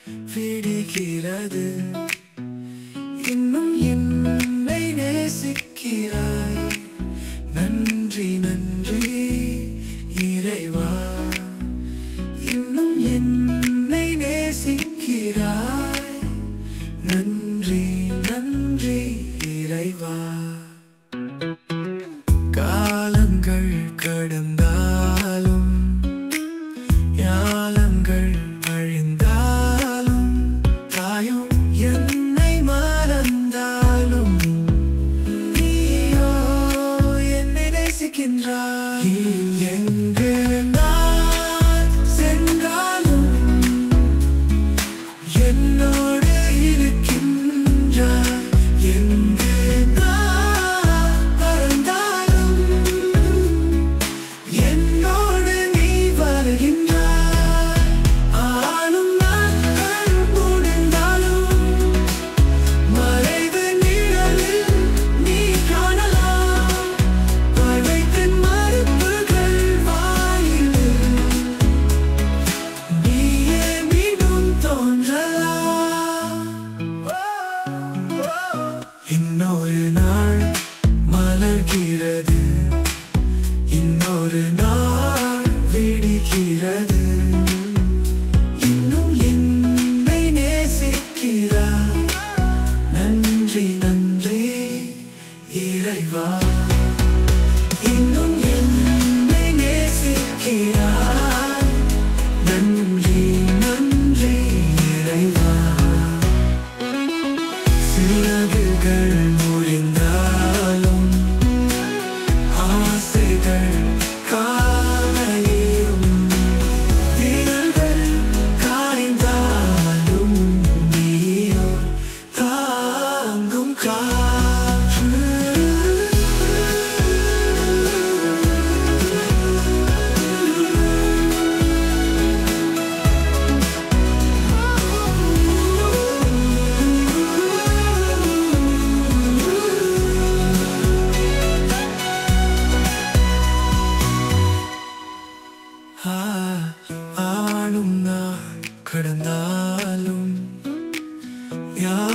விடுகிறது இன்னும் என்னை நேசிக்கிறாய் நன்றி நன்றி இறைவா இன்னும் என்னை நேசிக்கிறாய் நன்றி நன்றி இறைவா காலங்கள் கடந்தாலும் ஞாலங்கள் அழிந்தாலும் தாயும் என்னை மறந்தாலும் நீயோ என்னை நேசிக்கின்றாய் நீ எங்கு நான் சென்றாலும் என்னோடு இருக்கின்றாய் எங்கு நான் பறந்தாலும் என்னோடு நீ வருகின்றாய் ஆளும் நாட்கள் முடிந்தாலும் மறைவு நிழலில் நீ காணலாம் பகைத்தின் மறுப்புகள் வாயிலில் நீயே மீண்டும் தோன்றலாம் இன்னொரு நாள் மலர்கிறது இன்னொரு நாள் விடுகிறது இன்னும் என்னை நேசிக்கிறார் நன்றி நன்றி இறைவா இன்னும் என்னை நேசிக்கிறார் நன்றி நன்றி இறைவா சிறகுகள் முறிந்தாலும் ஆசைகள் காலையும் விரல்கள் காய்ந்தாலும் நீயோ தாங்கும் காற்று ஆ, ஆளும் நான் கடந்தாலும் யார்